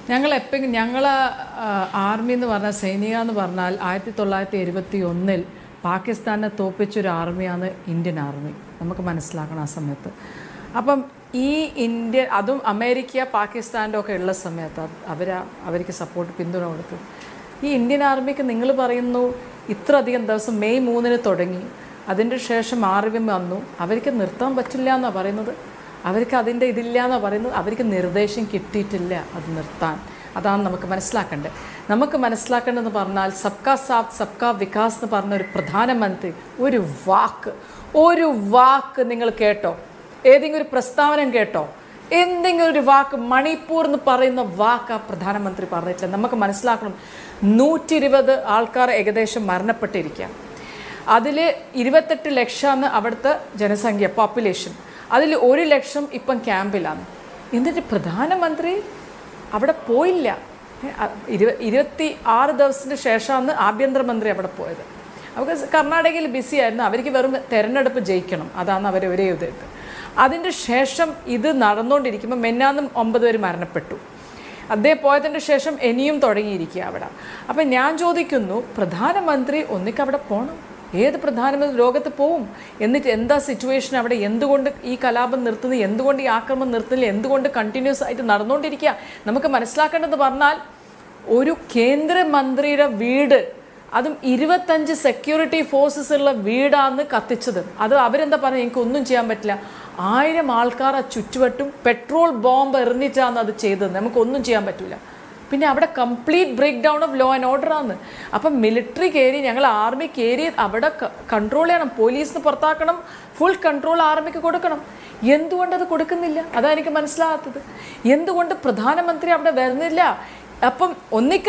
ഞങ്ങൾ എപ്പോഴും ഞങ്ങൾ ആർമി എന്ന് പറഞ്ഞാൽ സൈനിക എന്ന് പറഞ്ഞാൽ ആയിരത്തി തൊള്ളായിരത്തി എഴുപത്തി ഒന്നിൽ പാകിസ്ഥാനെ തോപ്പിച്ചൊരു ആർമിയാണ് ഇന്ത്യൻ ആർമി നമുക്ക് മനസ്സിലാക്കണം ആ സമയത്ത് അപ്പം ഈ ഇന്ത്യ അതും അമേരിക്ക പാകിസ്ഥാൻ്റെ ഒക്കെ ഉള്ള സമയത്ത് അവർ അവർക്ക് സപ്പോർട്ട് പിന്തുണ കൊടുത്തു ഈ ഇന്ത്യൻ ആർമിക്ക് നിങ്ങൾ പറയുന്നു ഇത്ര അധികം ദിവസം മെയ് മൂന്നിന് തുടങ്ങി അതിൻ്റെ ശേഷം ആർമി വന്നു അവർക്ക് നിർത്താൻ പറ്റില്ല എന്നാണ് പറയുന്നത് അവർക്ക് അതിൻ്റെ ഇതില്ല എന്നാണ് പറയുന്നത് അവർക്ക് നിർദ്ദേശം കിട്ടിയിട്ടില്ല അത് നിർത്താൻ അതാണ് നമുക്ക് മനസ്സിലാക്കേണ്ടത് നമുക്ക് മനസ്സിലാക്കേണ്ടതെന്ന് പറഞ്ഞാൽ സബ്കാ സാത്ത് സബ്കാ വികാസ് എന്ന് പറഞ്ഞ ഒരു പ്രധാനമന്ത്രി ഒരു വാക്ക് ഒരു വാക്ക് നിങ്ങൾ കേട്ടോ ഏതെങ്കിലും ഒരു പ്രസ്താവന കേട്ടോ എന്തെങ്കിലും ഒരു വാക്ക് മണിപ്പൂർ എന്ന് പറയുന്ന വാക്ക് ആ പ്രധാനമന്ത്രി പറഞ്ഞിട്ടില്ല നമുക്ക് മനസ്സിലാക്കണം നൂറ്റി ഇരുപത് ആൾക്കാർ ഏകദേശം മരണപ്പെട്ടിരിക്കുക അതിൽ ഇരുപത്തെട്ട് ലക്ഷമാണ് അവിടുത്തെ ജനസംഖ്യ പോപ്പുലേഷൻ അതിൽ ഒരു ലക്ഷം ഇപ്പം ക്യാമ്പിലാണ് എന്നിട്ട് പ്രധാനമന്ത്രി അവിടെ പോയില്ല ഏ, അ- ഇരു ഇരുപത്തി ആറ് ദിവസത്തിന് ശേഷമാണ് ആഭ്യന്തരമന്ത്രി അവിടെ പോയത് അവർക്ക് കർണാടകയിൽ ബിസി ആയിരുന്നു അവർക്ക് വെറും തെരഞ്ഞെടുപ്പ് ജയിക്കണം അതാണ് അവർ ഒരേ ഇത് അതിൻ്റെ ശേഷം ഇത് നടന്നുകൊണ്ടിരിക്കുമ്പോൾ മെന്നാന്നും ഒമ്പത് പേര് മരണപ്പെട്ടു അദ്ദേഹം പോയതിൻ്റെ ശേഷം ഇനിയും തുടങ്ങിയിരിക്കുക അവിടെ അപ്പം ഞാൻ ചോദിക്കുന്നു പ്രധാനമന്ത്രി ഒന്നിക്ക് അവിടെ പോകണം ഏത് പ്രധാനമന്ത്രി ലോകത്ത് പോവും എന്നിട്ട് എന്താ സിറ്റുവേഷൻ അവിടെ എന്തുകൊണ്ട് ഈ കലാപം നിർത്തുന്നു എന്തുകൊണ്ട് ഈ ആക്രമണം നിർത്തുന്നില്ല എന്തുകൊണ്ട് കണ്ടിന്യൂസ് ആയിട്ട് നടന്നുകൊണ്ടിരിക്കുക നമുക്ക് മനസ്സിലാക്കേണ്ടത് പറഞ്ഞാൽ ഒരു കേന്ദ്രമന്ത്രിയുടെ വീട് അതും ഇരുപത്തഞ്ച് സെക്യൂരിറ്റി ഫോഴ്സസ് ഉള്ള വീടാണ് കത്തിച്ചത് അത് അവരെന്താ പറയുക എനിക്ക് ഒന്നും ചെയ്യാൻ പറ്റില്ല ആയിരം ആൾക്കാർ ആ ചുറ്റുവട്ടും പെട്രോൾ ബോംബ് എറിഞ്ഞിട്ടാണ് അത് ചെയ്തത് നമുക്കൊന്നും ചെയ്യാൻ പറ്റില്ല പിന്നെ അവിടെ complete breakdown of law and order ആണ് അപ്പം മിലിറ്ററി കയറി ഞങ്ങൾ ആർമി കയറി അവിടെ കൺട്രോൾ ചെയ്യണം പോലീസിന് പുറത്താക്കണം ഫുൾ കൺട്രോൾ ആർമിക്ക് കൊടുക്കണം എന്തുകൊണ്ട് അത് കൊടുക്കുന്നില്ല അതാണ് എനിക്ക് മനസ്സിലാകാത്തത് എന്തുകൊണ്ട് പ്രധാനമന്ത്രി അവിടെ വരുന്നില്ല അപ്പം ഒന്നിക്ക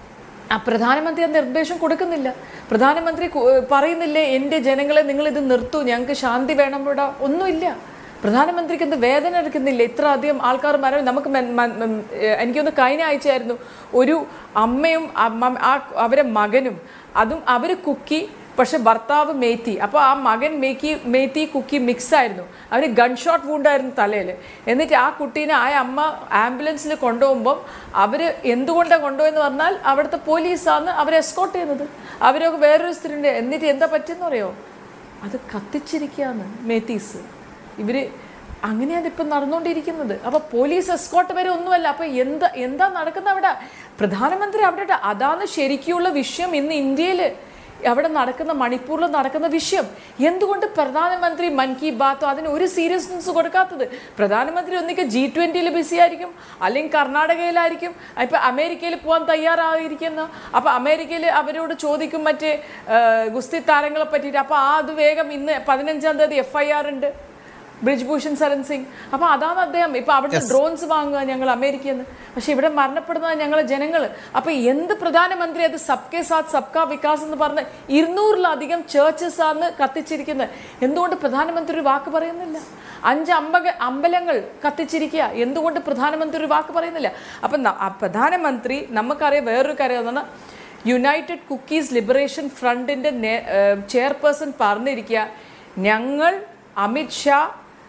ആ പ്രധാനമന്ത്രി ആ നിർദ്ദേശം കൊടുക്കുന്നില്ല പ്രധാനമന്ത്രി കു- പറയുന്നില്ലേ എൻ്റെ ജനങ്ങളെ നിങ്ങൾ ഇത് നിർത്തൂ ഞങ്ങൾക്ക് ശാന്തി വേണം ഇവിടെ ഒന്നുമില്ല പ്രധാനമന്ത്രിക്ക് എന്ത് വേദന എടുക്കുന്നില്ല ഇത്ര അധികം ആൾക്കാർ മരം നമുക്ക് മൻ- മൻ- ഉം, ഏഹ് എനിക്കൊന്ന് കഴിഞ്ഞ ആഴ്ചയായിരുന്നു ഒരു അമ്മയും അമ്മ ആ അവരെ മകനും അതും അവർ കുക്കി പക്ഷെ ഭർത്താവ് മേത്തി അപ്പോൾ ആ മകൻ മേക്കി മേത്തി കുക്കി മിക്സ് ആയിരുന്നു അവന് ഗൺ ഷോട്ട് വൂണ്ടായിരുന്നു തലയിൽ എന്നിട്ട് ആ കുട്ടീനെ ആ അമ്മ ആംബുലൻസിൽ കൊണ്ടുപോകുമ്പം അവർ എന്തുകൊണ്ടാണ് കൊണ്ടുപോയെന്ന് പറഞ്ഞാൽ അവിടുത്തെ പോലീസാണ് അവരെ എസ്കോട്ട് ചെയ്യുന്നത് അവരൊക്കെ വേറൊരു സ്ത്രീൻ്റെ എന്നിട്ട് എന്താ പറ്റുമെന്ന് അറിയോ അത് കത്തിച്ചിരിക്കുകയാണ് മേത്തീസ് ഇവർ അങ്ങനെയാണ് ഇപ്പം നടന്നുകൊണ്ടിരിക്കുന്നത് അപ്പോൾ പോലീസ് എസ്കോട്ട് വരെ ഒന്നുമല്ല അപ്പോൾ എന്താ എന്താ നടക്കുന്നത് അവിടെ പ്രധാനമന്ത്രി അവിടെ അതാണ് ശരിക്കുള്ള വിഷയം ഇന്ന് ഇന്ത്യയിൽ അവിടെ നടക്കുന്ന മണിപ്പൂരിൽ നടക്കുന്ന വിഷയം എന്തുകൊണ്ട് പ്രധാനമന്ത്രി മൻ കി ബാത്തോ അതിന് ഒരു സീരിയസ്നെസ് കൊടുക്കാത്തത് പ്രധാനമന്ത്രി ഒന്നിക്ക് ജി ട്വൻറ്റിയിൽ ബിസി ആയിരിക്കും അല്ലെങ്കിൽ കർണാടകയിലായിരിക്കും ഇപ്പം അമേരിക്കയിൽ പോകാൻ തയ്യാറായിരിക്കുന്ന അപ്പം അമേരിക്കയിൽ അവരോട് ചോദിക്കും മറ്റേ ആ, ഗുസ്തി താരങ്ങളെ പറ്റിയിട്ട് അപ്പോൾ ആ അത് വേഗം ഇന്ന് പതിനഞ്ചാം തീയതി എഫ് ഐ ആർ ഉണ്ട് ബ്രിജ്ഭൂഷൺ സരൺ സിംഗ് അപ്പോൾ അതാണ് അദ്ദേഹം ഇപ്പോൾ അവിടുത്തെ ഡ്രോൺസ് വാങ്ങുക ഞങ്ങൾ അമേരിക്കയിൽ നിന്ന് പക്ഷേ ഇവിടെ മരണപ്പെടുന്നത് ഞങ്ങളെ ജനങ്ങൾ അപ്പോൾ എന്ത് പ്രധാനമന്ത്രി അത് സബ്കെ സാത്ത് സബ്കാ വികാസ് എന്ന് പറഞ്ഞ് ഇരുന്നൂറിലധികം ചേർച്ചസ് ആണ് കത്തിച്ചിരിക്കുന്നത് എന്തുകൊണ്ട് പ്രധാനമന്ത്രി ഒരു വാക്ക് പറയുന്നില്ല അഞ്ച് അമ്പക അമ്പലങ്ങൾ കത്തിച്ചിരിക്കുക എന്തുകൊണ്ട് പ്രധാനമന്ത്രി ഒരു വാക്ക് പറയുന്നില്ല അപ്പം ന- ആ പ്രധാനമന്ത്രി നമുക്കറിയാം വേറൊരു കാര്യം എന്ന് പറഞ്ഞാൽ യുണൈറ്റഡ് കുക്കീസ് ലിബറേഷൻ ഫ്രണ്ടിൻ്റെ ചെയർപേഴ്സൺ പറഞ്ഞിരിക്കുക ഞങ്ങൾ അമിത് ഷാ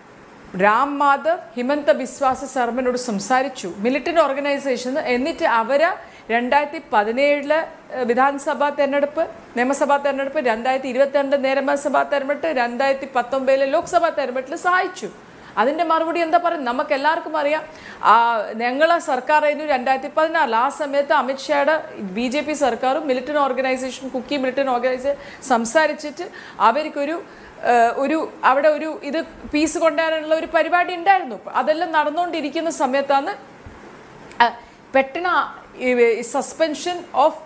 രാം മാധവ് ഹിമന്ത ബിശ്വാസ ശർമ്മനോട് സംസാരിച്ചു മിലിറ്റന്റ് ഓർഗനൈസേഷൻ എന്നിട്ട് അവര് രണ്ടായിരത്തി പതിനേഴില് വിധാനസഭാ തെരഞ്ഞെടുപ്പ് നിയമസഭാ തെരഞ്ഞെടുപ്പ് രണ്ടായിരത്തി ഇരുപത്തിരണ്ട് നിയമസഭാ തെരഞ്ഞെടുപ്പ് രണ്ടായിരത്തി പത്തൊമ്പതിലെ ലോക്സഭാ തെരഞ്ഞെടുപ്പിൽ സഹായിച്ചു അതിൻ്റെ മറുപടി എന്താ പറയുക നമുക്ക് എല്ലാവർക്കും അറിയാം ആ, ഞങ്ങളെ സർക്കാർ ആയിരുന്നു രണ്ടായിരത്തി പതിനാറിൽ ആ സമയത്ത് അമിത്ഷായുടെ ബി ജെ പി സർക്കാരും military organisation Kuki military organisation സംസാരിച്ചിട്ട് അവർക്കൊരു ഏഹ്, ഒരു അവിടെ ഒരു ഇത് പീസ് കൊണ്ടുവരാനുള്ള ഒരു പരിപാടി ഉണ്ടായിരുന്നു അതെല്ലാം നടന്നുകൊണ്ടിരിക്കുന്ന സമയത്താണ് അഹ് പെട്ടെന്ന് സസ്പെൻഷൻ ഓഫ്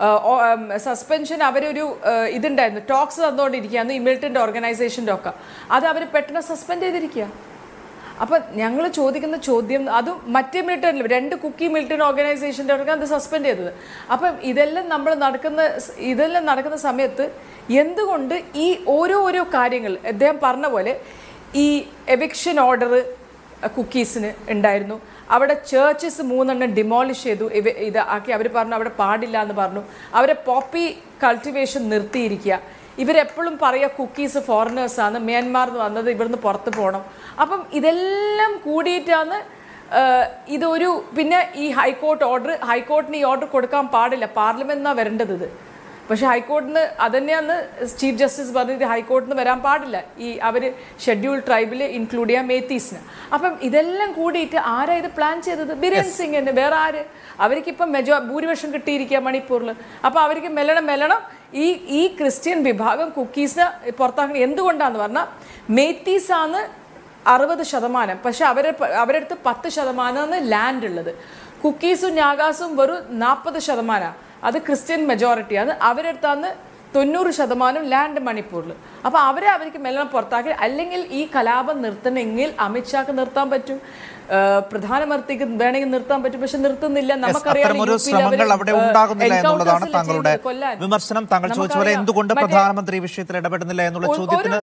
സസ്പെൻഷൻ അവരൊരു ഏഹ്, ഇതുണ്ടായിരുന്നു ടോക്സ് തന്നുകൊണ്ടിരിക്കുകയാണ് ഈ മിലിറ്റൻ്റ് ഓർഗനൈസേഷൻ്റെ ഒക്കെ അത് അവർ പെട്ടെന്ന് സസ്പെൻഡ് ചെയ്തിരിക്കുക അപ്പം ഞങ്ങൾ ചോദിക്കുന്ന ചോദ്യം അതും മറ്റേ മിലിറ്ററി രണ്ട് കുക്കി മിലിറ്ററി ഓർഗനൈസേഷൻ്റെ ഒക്കെ അത് സസ്പെൻഡ് ചെയ്തത് അപ്പം ഇതെല്ലാം നമ്മൾ നടക്കുന്ന സ്- ഇതെല്ലാം നടക്കുന്ന സമയത്ത് എന്തുകൊണ്ട് ഈ ഓരോ ഓരോ കാര്യങ്ങൾ അദ്ദേഹം പറഞ്ഞ പോലെ ഈ എവിക്ഷൻ ഓർഡർ കുക്കീസിന് ഉണ്ടായിരുന്നു അവിടെ ചേർച്ചസ് മൂന്നെണ്ണം ഡിമോളിഷ് ചെയ്തു ഇവ ഇത് ആക്കി അവർ പറഞ്ഞു അവിടെ പാടില്ല എന്ന് പറഞ്ഞു അവരെ പോപ്പി കൾട്ടിവേഷൻ നിർത്തിയിരിക്കുക ഇവരെപ്പോഴും പറയുക കുക്കീസ് ഫോറിനേഴ്സാണ് മ്യാൻമാർ എന്ന് വന്നത് ഇവിടുന്ന് പുറത്ത് പോകണം അപ്പം ഇതെല്ലാം കൂടിയിട്ടാണ് ഏഹ്, ഇതൊരു പിന്നെ ഈ ഹൈക്കോർട്ട് ഓർഡർ ഹൈക്കോർട്ടിന് ഈ ഓർഡർ കൊടുക്കാൻ പാടില്ല പാർലമെന്റിനാണ് വരേണ്ടത് ഇത് പക്ഷെ ഹൈക്കോടതിന് അതന്നെയാണ് ചീഫ് ജസ്റ്റിസ് പറഞ്ഞത് ഹൈക്കോടതിന് നിന്ന് വരാൻ പാടില്ല ഈ അവർ ഷെഡ്യൂൾ ട്രൈബിൽ ഇൻക്ലൂഡ് ചെയ്യാൻ മേത്തീസിന് അപ്പം ഇതെല്ലാം കൂടിയിട്ട് ആരാ ഇത് പ്ലാൻ ചെയ്തത് ബിരേൻ സിംഗ് തന്നെ വേറെ ആര് അവർക്ക് ഇപ്പം മെജോ ഭൂരിപക്ഷം കിട്ടിയിരിക്കുക മണിപ്പൂരിൽ അപ്പോൾ അവർക്ക് മെല്ലണം മെല്ലണം ഈ ഈ ക്രിസ്ത്യൻ വിഭാഗം കുക്കീസിനെ പുറത്താക്കണം എന്തുകൊണ്ടാന്ന് പറഞ്ഞാൽ മേത്തീസാണ് അറുപത് ശതമാനം പക്ഷെ അവരെ അവരുടെ അടുത്ത് പത്ത് ശതമാനമാണ് ലാൻഡ് ഉള്ളത് കുക്കീസും ഞാഗാസും വെറും നാൽപ്പത് ശതമാനമാണ് അത് ക്രിസ്ത്യൻ മെജോറിറ്റിയാണ് അവരുടെ അടുത്താണ് തൊണ്ണൂറ് ശതമാനം ലാൻഡ് മണിപ്പൂരിൽ അപ്പോൾ അവരെ അവർക്ക് മെല്ലണം പുറത്താക്കി അല്ലെങ്കിൽ ഈ കലാപം നിർത്തണമെങ്കിൽ അമിത്ഷാക്ക് നിർത്താൻ പറ്റും ഏഹ് പ്രധാനമന്ത്രിക്ക് വേണമെങ്കിൽ നിർത്താൻ പറ്റും പക്ഷെ നിർത്തുന്നില്ല നമുക്കറിയാം അത്തരമൊരു യു പിയിൽ അവര്, ശ്രമങ്ങൾ അവിടെ ഏഹ്, ഉണ്ടാകുന്നില്ല എന്നുള്ളതാണ് encounters താങ്കളുടെ ചെയ്തത് കൊല്ലാൻ. വിമർശനം താങ്കൾ ചോദിച്ചതുപോലെ നമുക്കറിയാം. എന്തുകൊണ്ട് മറ്റേ- പ്രധാനമന്ത്രി ഈ വിഷയത്തിൽ ഇടപെടുന്നില്ല എന്നുള്ള ഒരു- ചോദ്യത്തിന്